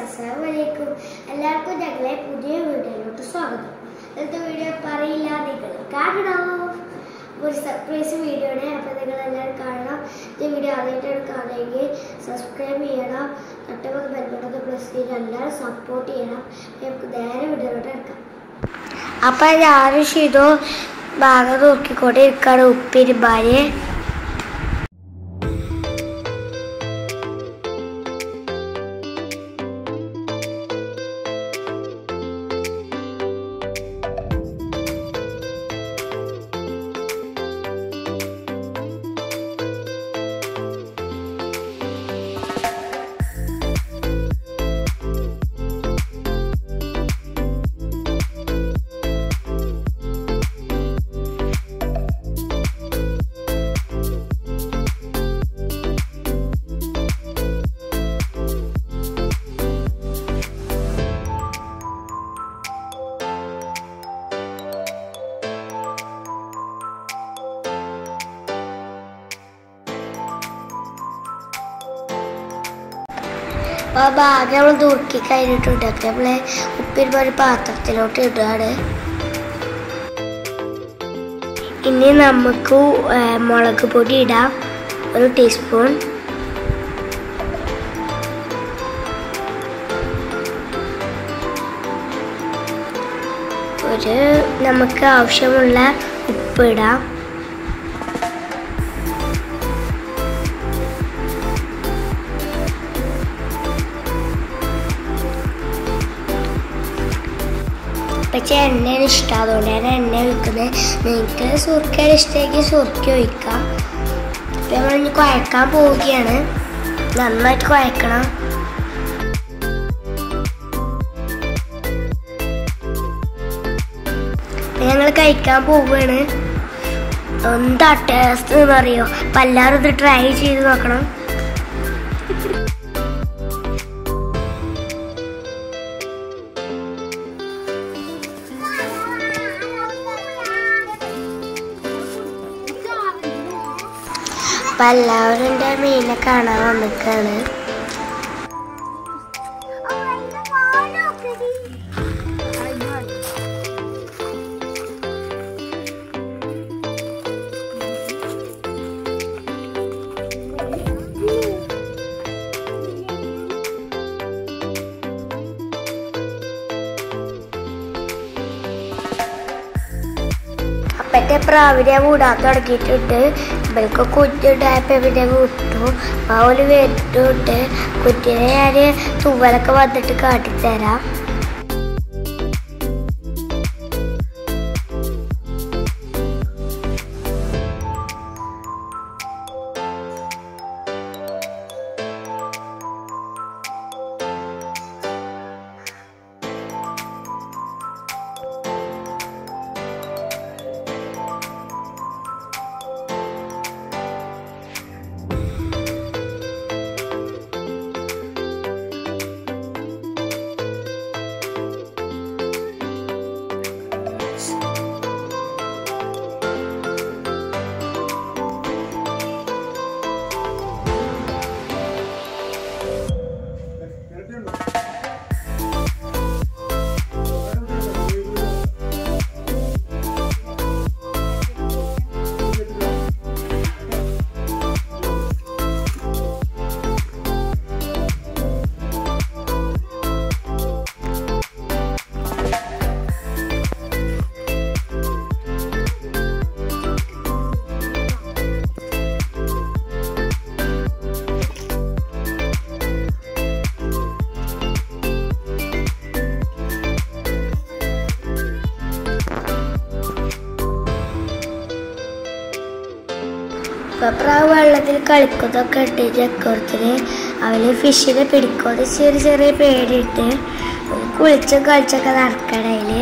അസ്സലാമലൈക്കും എല്ലാവർക്കും ഞങ്ങളെ പുതിയ വീഡിയോയിലോട്ട് സ്വാഗതം ഇന്നത്തെ വീഡിയോ പറയില്ല നിങ്ങൾ കാണണം ഒരു സർപ്രൈസ് വീഡിയോ ആണ് അപ്പോൾ നിങ്ങൾ എല്ലാവരും കാണണം ഈ വീഡിയോ ആദ്യമായിട്ടാണ് കാണുമെങ്കിൽ സബ്സ്ക്രൈബ് ചെയ്യണം തൊട്ടപ്പുറത്ത് ബെൽബട്ടത്ത് പ്രസ് ചെയ്ത് എല്ലാവരും സപ്പോർട്ട് ചെയ്യണം നമുക്ക് നേരെ വീഡിയോയിലോട്ട് എടുക്കാം അപ്പം ഞാനും ഷിതോ ഭാഗം നോക്കിക്കൊണ്ട് ഇരിക്കാണ് ഉപ്പിരുമാര് അപ്പോൾ ആ ഭാഗം നമ്മൾ നുറുക്കി കഴിഞ്ഞിട്ടുണ്ട് അപ്പം നമ്മൾ ഉപ്പിരുന്ന ഒരു പാത്രത്തിലോട്ട് ഇടുകയാണ് ഇനി നമുക്ക് ഏ, മുളക് പൊടി ഇടാം ഒരു ടീസ്പൂൺ ഒരു നമുക്ക് ആവശ്യമുള്ള ഉപ്പ് ഇടാം പക്ഷെ എണ്ണയാണ് ഇഷ്ടം അതുകൊണ്ടാണ് എണ്ണ ഒഴിക്കുന്നത് നിങ്ങൾക്ക് സുർക്കയാണ് ഇഷ്ടമെങ്കിൽ സുർക്ക ഒഴിക്കാം ഇപ്പം നമ്മൾ ഇനി കുഴക്കാൻ പോവുകയാണ് നന്നായിട്ട് കുഴക്കണം ഞങ്ങൾ കഴിക്കാൻ പോവുകയാണ് എന്താ ടേസ്റ്റ് എന്ന് അറിയോ അപ്പം എല്ലാവരും ഇത് ട്രൈ ചെയ്ത് നോക്കണം അപ്പം എല്ലാവരും എൻ്റെ മീനെ കാണാൻ വന്നിക്കാണ് അപ്പത്തെ പ്രാവിനെ മൂടാൻ തുടങ്ങിയിട്ടുണ്ട് ഇവർക്ക് കുഞ്ഞുണ്ടായപ്പോൾ പിന്നെ വിട്ടു അവര് വരുന്നുണ്ട് കുഞ്ഞിനെ ഞാൻ തുവലൊക്കെ വന്നിട്ട് കാട്ടിത്തരാം ഇപ്പൊ പ്രാവ് വെള്ളത്തിൽ കളിക്കുന്നതൊക്കെ ഉണ്ട് ചക്കോർത്തിന് അവര് ഫിഷിനെ പിടിക്കുമെന്ന് ചെറിയ ചെറിയ പേടിയിട്ട് കുളിച്ചും കളിച്ചൊക്കെ നടക്കണേല്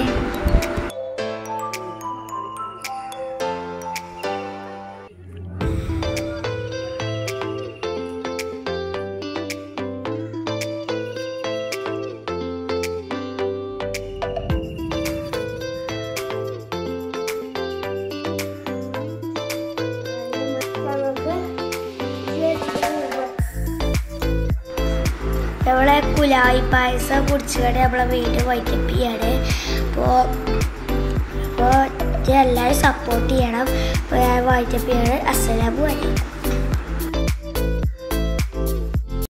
നമ്മളെ കുലായി പായസം കുടിച്ചുകൊണ്ട് നമ്മളെ വീട് വൈറ്റപ്പ് ചെയ്യാണ് അപ്പോൾ അപ്പോൾ എല്ലാവരും സപ്പോർട്ട് ചെയ്യണം അപ്പോൾ ഞാൻ വൈറ്റപ്പ് ചെയ്യാണ് അസ്സലാമു അലൈക്കും